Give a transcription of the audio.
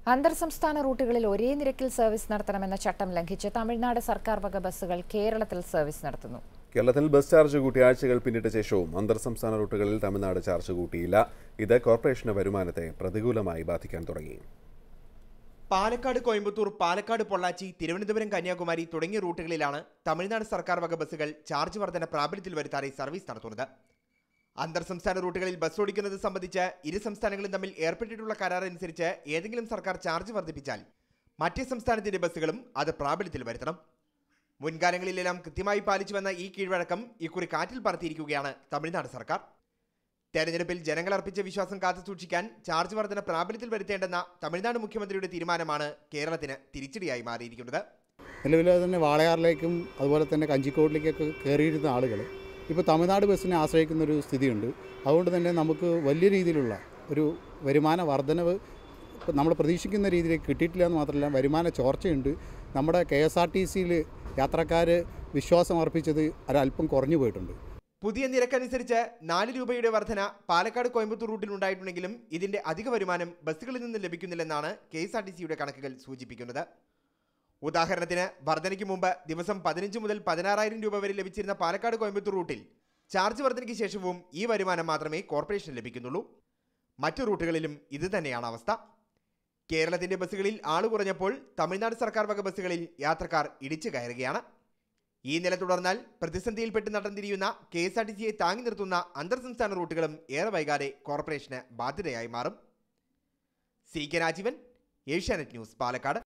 അന്തർ സംസ്ഥാന റൂട്ടുകളിൽ ഒരേ നിരക്കിൽ സർവീസ് നടത്തണമെന്ന ചട്ടം ലംഘിച്ച് തമിഴ്നാട് സർക്കാർ വക ബസ്സുകൾ കേരളത്തിൽ സർവീസ് നടത്തുന്നു കേരളത്തിൽ ബസ് ചാർജ് കൂട്ടി ആഴ്ചകൾ പിന്നിട്ട ശേഷവും അന്തർ സംസ്ഥാന റൂട്ടുകളിൽ തമിഴ്നാട് ചാർജ് കൂട്ടിയില്ല ഇത് കോർപ്പറേഷന്റെ വരുമാനത്തെ പ്രതികൂലമായി ബാധിക്കാൻ തുടങ്ങി പാലക്കാട് കോയമ്പത്തൂർ പാലക്കാട് പൊള്ളാച്ചി തിരുവനന്തപുരം കന്യാകുമാരി തുടങ്ങിയ റൂട്ടുകളിലാണ് തമിഴ്നാട് സർക്കാർ വക ബസ്സുകൾ ചാർജ് വർധന പ്രാബല്യത്തിൽ വരുത്താതെ സർവീസ് നടത്തുന്നത് അന്തർ സംസ്ഥാന റൂട്ടുകളിൽ ബസ് ഓടിക്കുന്നത് സംബന്ധിച്ച് ഇരു സംസ്ഥാനങ്ങളും തമ്മിൽ ഏർപ്പെട്ടിട്ടുള്ള കരാർ അനുസരിച്ച് ഏതെങ്കിലും സർക്കാർ ചാർജ് വർദ്ധിപ്പിച്ചാൽ മറ്റേ സംസ്ഥാനത്തിന്റെ ബസ്സുകളും അത് പ്രാബല്യത്തിൽ വരുത്തണം മുൻകാലങ്ങളിലെല്ലാം കൃത്യമായി പാലിച്ചു വന്ന ഈ കീഴ്വഴക്കം ഇക്കുറി കാറ്റിൽ പറത്തിയിരിക്കുകയാണ് തമിഴ്നാട് സർക്കാർ തെരഞ്ഞെടുപ്പിൽ ജനങ്ങൾ അർപ്പിച്ച വിശ്വാസം കാത്തു സൂക്ഷിക്കാൻ ചാർജ് വർധന പ്രാബല്യത്തിൽ വരുത്തേണ്ടെന്ന തമിഴ്നാട് മുഖ്യമന്ത്രിയുടെ തീരുമാനമാണ് കേരളത്തിന് തിരിച്ചടിയായി മാറിയിരിക്കുന്നത് നിലവിൽ തന്നെ വാളയാറിലേക്കും അതുപോലെ തന്നെ കഞ്ചിക്കോട്ടിലേക്കൊക്കെ കയറിയിരുന്ന ആളുകൾ ഇപ്പോൾ തമിഴ്നാട് ബസ്സിനെ ആശ്രയിക്കുന്ന ഒരു സ്ഥിതിയുണ്ട് അതുകൊണ്ട് തന്നെ നമുക്ക് വലിയ രീതിയിലുള്ള ഒരു വരുമാന വർധനവ് ഇപ്പം നമ്മൾ പ്രതീക്ഷിക്കുന്ന രീതിയിൽ കിട്ടിയിട്ടില്ല എന്ന് മാത്രമല്ല വരുമാന ചോർച്ചയുണ്ട് നമ്മുടെ കെ എസ് ആർ ടി സിയിൽ യാത്രക്കാർ വിശ്വാസം അർപ്പിച്ചത് ഒരല്പം കുറഞ്ഞു പോയിട്ടുണ്ട് പുതിയ നിരക്കനുസരിച്ച് നാല് രൂപയുടെ വർധന പാലക്കാട് കോയമ്പത്തൂർ റൂട്ടിൽ ഉണ്ടായിട്ടുണ്ടെങ്കിലും ഇതിന്റെ അധിക വരുമാനം ബസ്സുകളിൽ നിന്ന് ലഭിക്കുന്നില്ലെന്നാണ് കെ എസ് ആർ ടി സിയുടെ കണക്കുകൾ സൂചിപ്പിക്കുന്നത് ഉദാഹരണത്തിന് വർധനയ്ക്ക് മുമ്പ് ദിവസം പതിനഞ്ച് മുതൽ പതിനാറായിരം രൂപ വരെ ലഭിച്ചിരുന്ന പാലക്കാട് കോയമ്പത്തൂർ റൂട്ടിൽ ചാർജ് വർധനയ്ക്ക് ശേഷവും ഈ വരുമാനം മാത്രമേ കോർപ്പറേഷന് ലഭിക്കുന്നുള്ളൂ മറ്റു റൂട്ടുകളിലും ഇത് തന്നെയാണ് അവസ്ഥ കേരളത്തിന്റെ ബസ്സുകളിൽ ആള് കുറഞ്ഞപ്പോൾ തമിഴ്നാട് സർക്കാർ വക ബസ്സുകളിൽ യാത്രക്കാർ ഇടിച്ചു കയറുകയാണ് ഈ നില തുടർന്നാൽ പ്രതിസന്ധിയിൽപ്പെട്ട് നടൻ തിരിയുന്ന കെ എസ് ആർ ടി സിയെ താങ്ങി നിർത്തുന്ന അന്തർ സംസ്ഥാന റൂട്ടുകളും ഏറെ വൈകാതെ കോർപ്പറേഷന് ബാധ്യതയായി മാറും C K Rajeevan Asianet news Palakkad